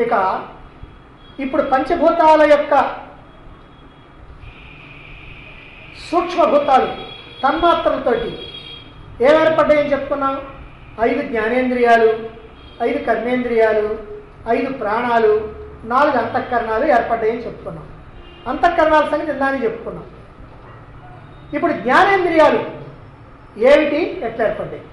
ఇక ఇప్పుడు పంచభూతాల యొక్క సూక్ష్మభూతాలు తన్మాత్రలతోటి ఏమేర్పడ్డాయని చెప్పుకున్నాం ఐదు జ్ఞానేంద్రియాలు ఐదు కర్మేంద్రియాలు ఐదు ప్రాణాలు నాలుగు అంతఃకరణాలు ఏర్పడ్డాయని చెప్పుకున్నాం అంతఃకరణాల సంగతి ఇందాని చెప్పుకున్నాం ఇప్పుడు జ్ఞానేంద్రియాలు ఏమిటి ఎట్లా ఏర్పడ్డాయి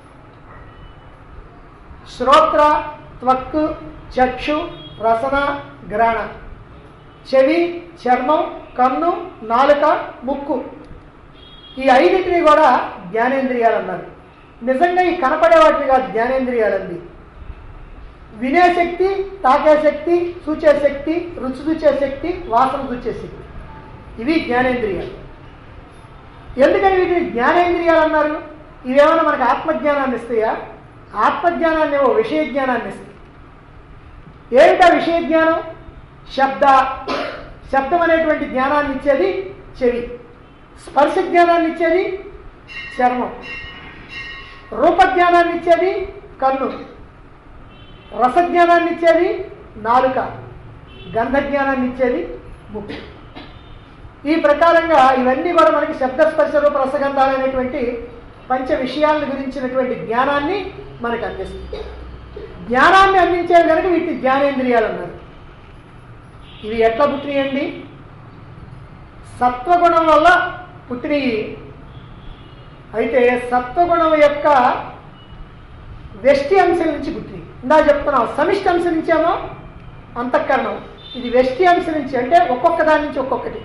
శ్రోత్ర త్వక్ చక్షు రసన గ్రహణ చెవి చర్మం కన్ను నాలుక ముక్కు ఈ ఐదింటిని కూడా జ్ఞానేంద్రియాలు అన్నారు నిజంగా ఈ కనపడే వాటిని కాదు జ్ఞానేంద్రియాలండి వినే శక్తి తాకే శక్తి చూచే శక్తి రుచి చూచే శక్తి వాసన చూచే శక్తి ఇవి జ్ఞానేంద్రియాలు ఎందుకని వీటిని జ్ఞానేంద్రియాలు అన్నారు ఇవేమైనా మనకు ఆత్మజ్ఞానాన్ని ఇస్తాయా ఆత్మజ్ఞానాన్ని ఏవో విషయ జ్ఞానాన్ని ఇస్తాయి ఏమిటా విషయ జ్ఞానం శబ్ద శబ్దం అనేటువంటి జ్ఞానాన్ని ఇచ్చేది చెవి స్పర్శ జ్ఞానాన్ని ఇచ్చేది చర్మం రూపజ్ఞానాన్ని ఇచ్చేది కన్ను రసజ్ఞానాన్ని ఇచ్చేది నాలుక గంధజ్ఞానాన్ని ఇచ్చేది ముక్కు ఈ ప్రకారంగా ఇవన్నీ కూడా మనకి శబ్దస్పర్శ రూప రసగంధాలు అనేటువంటి పంచ విషయాలను గురించినటువంటి జ్ఞానాన్ని మనకు అందిస్తుంది జ్ఞానాన్ని అందించేవి కనుక వీటిని జ్ఞానేంద్రియాలు అన్నారు ఇవి ఎట్లా పుట్టినాయండి సత్వగుణం వల్ల పుట్టినవి అయితే సత్వగుణం యొక్క వెష్టి అంశం నుంచి పుట్టినవి ఇందా చెప్తున్నాం సమిష్టి అంశం నుంచేమో అంతఃకరణం ఇది వెష్టి అంశం నుంచి అంటే ఒక్కొక్క దాని నుంచి ఒక్కొక్కటి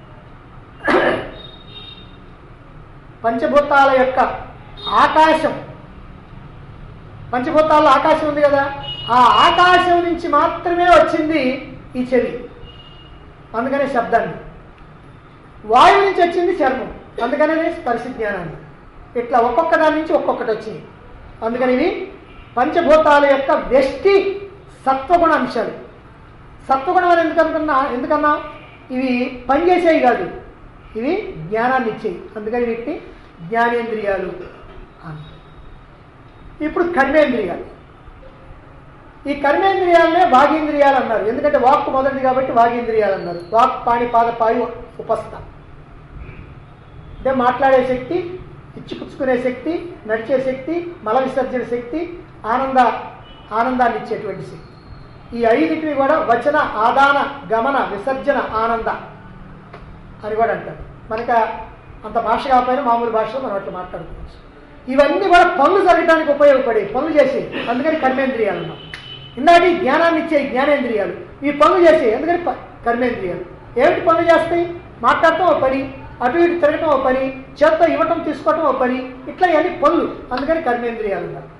పంచభూతాల యొక్క ఆకాశం పంచభూతాల్లో ఆకాశం ఉంది కదా ఆ ఆకాశం నుంచి మాత్రమే వచ్చింది ఈ చెవి అందుకనే శబ్దాన్ని వాయువు నుంచి వచ్చింది చర్మం అందుకనే స్పర్శ జ్ఞానాన్ని ఇట్లా ఒక్కొక్క దాని నుంచి ఒక్కొక్కటి వచ్చింది అందుకని ఇవి పంచభూతాల యొక్క వ్యష్టి సత్వగుణ అంశాలు సత్వగుణం అని ఎందుకు అనుకున్నా ఎందుకన్నా ఇవి పనిచేసేవి కాదు ఇవి జ్ఞానాన్ని ఇచ్చేవి అందుకని వీటిని జ్ఞానేంద్రియాలు అని ఇప్పుడు కర్మేంద్రియాలు ఈ కర్మేంద్రియాలనే వాగేంద్రియాలు అన్నారు ఎందుకంటే వాక్ మొదటిది కాబట్టి వాగేంద్రియాలు అన్నారు వాక్ పాణి పాద పాయు ఉపస్థ అంటే మాట్లాడే శక్తి ఇచ్చిపుచ్చుకునే శక్తి నడిచే శక్తి మల విసర్జన శక్తి ఆనంద ఆనందాన్ని ఇచ్చేటువంటి శక్తి ఈ ఐదింటిని కూడా వచన ఆదాన గమన విసర్జన ఆనంద అని కూడా అంటారు మనకు అంత భాష కాకపోయినా మామూలు భాషలో మనం అట్లా మాట్లాడుకోవచ్చు ఇవన్నీ కూడా పనులు జరగడానికి ఉపయోగపడే పనులు చేసే అందుకని కర్మేంద్రియాలు అన్నాం ఇందాటి జ్ఞానాన్ని ఇచ్చే జ్ఞానేంద్రియాలు ఈ పనులు చేసే ఎందుకని ప- కర్మేంద్రియాలు ఏమిటి పనులు చేస్తాయి మాట్లాడటం ఒక పని అటు ఇటు తిరగటం ఒక పని చేత్తో ఇవ్వటం తీసుకోవటం ఒక పని ఇట్లా ఇవన్నీ పనులు అందుకని కర్మేంద్రియాలు అన్నారు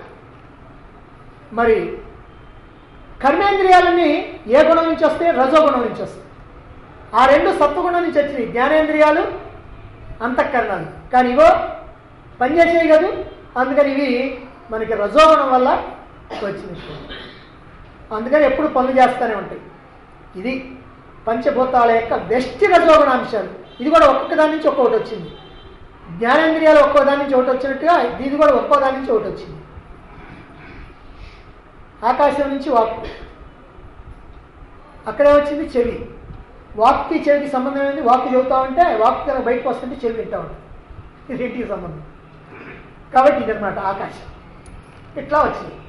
మరి కర్మేంద్రియాలన్నీ ఏ గుణం నుంచి వస్తాయి రజోగుణం నుంచి వస్తాయి ఆ రెండు సత్వగుణం నుంచి వచ్చినాయి జ్ఞానేంద్రియాలు అంతఃకరణాలు కానీ ఇవో పనిచేసేవి కాదు అందుకని ఇవి మనకి రజోగుణం వల్ల వచ్చినాయి అందుకని ఎప్పుడు పనులు చేస్తూనే ఉంటాయి ఇది పంచభూతాల యొక్క వ్యష్టి రజోగుణాంశాలు ఇది కూడా ఒక్కొక్క దాని నుంచి ఒక్కొక్కటి వచ్చింది జ్ఞానేంద్రియాలు ఒక్కో దాని నుంచి ఒకటి వచ్చినట్టుగా ఇది కూడా ఒక్కో దాని నుంచి ఒకటి వచ్చింది ఆకాశం నుంచి వాక్ అక్కడే వచ్చింది చెవి వాక్కి చెవికి సంబంధం ఏంది వాక్ చెబుతా ఉంటే వాక్ కనుక బయటకు వస్తుంటే చెవి వింటా ఉంటుంది ఇది రెంటికి సంబంధం కాబట్టి ఇదన్నమాట ఆకాశం ఇట్లా వచ్చింది